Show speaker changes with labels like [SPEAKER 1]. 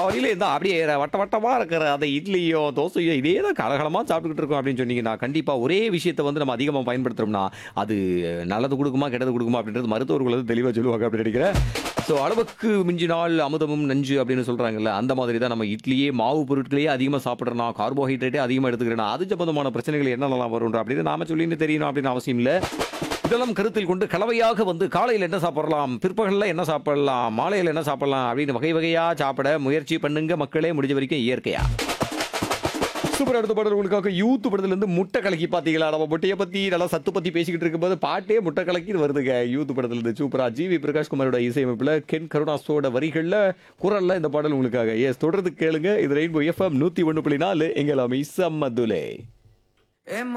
[SPEAKER 1] வழியில இருந்தா அப்படியே வட்ட வட்டமா இருக்கிற அந்த இட்லியோ தோசையோ இதே தான் கலகலமா சாப்பிட்டுக்கிட்டு இருக்கோம் அப்படின்னு சொன்னீங்கன்னா கண்டிப்பா ஒரே விஷயத்தை வந்து நம்ம அதிகமா பயன்படுத்துறோம்னா அது நல்லது கொடுக்குமா கெட்டது கொடுக்குமா அப்படின்றது மருத்துவர்கள் வந்து தெளிவா சொல்லுவாங்க அப்படின்னு நினைக்கிறேன் ஸோ அளவுக்கு மிஞ்சினால் அமுதமும் நஞ்சு அப்படின்னு சொல்றாங்கல்ல அந்த மாதிரி தான் நம்ம இட்லியே மாவு பொருட்களையே அதிகமாக சாப்பிட்றோம் கார்போஹைட்ரேட்டே அதிகமாக எடுத்துக்கிறேன் அது சம்பந்தமான பிரச்சனைகள் என்னென்னலாம் வரும்ன்ற அப்படின்னு நாம சொல்லின்னு தெரியணும் அப்படின்னு அவசியம் இல்லை இதெல்லாம் கருத்தில் கொண்டு கலவையாக வந்து காலையில் என்ன சாப்பிடலாம் பிற்பகலில் என்ன சாப்பிடலாம் மாலையில் என்ன சாப்பிடலாம் அப்படின்னு வகை வகையாக சாப்பிட முயற்சி பண்ணுங்க மக்களே முடிஞ்ச வரைக்கும் இயற்கையா சூப்பர் அடுத்த பாடல் உங்களுக்காக யூத் படத்துல இருந்து முட்டை கலக்கி பாத்தீங்களா நம்ம முட்டையை பத்தி நல்லா சத்து பத்தி பேசிக்கிட்டு இருக்கும்போது பாட்டே முட்டை கலக்கி வருதுங்க யூத் படத்துல இருந்து சூப்பரா ஜிவி பிரகாஷ் குமாரோட இசையமைப்புல கென் கருணாஸோட வரிகள்ல குரல்ல இந்த பாடல் உங்களுக்காக எஸ் தொடர்ந்து கேளுங்க இது ரெயின்போ எஃப்எம் நூத்தி ஒண்ணு புள்ளி நாலு எங்கெல்லாமே செம்மதுலே
[SPEAKER 2] ஏ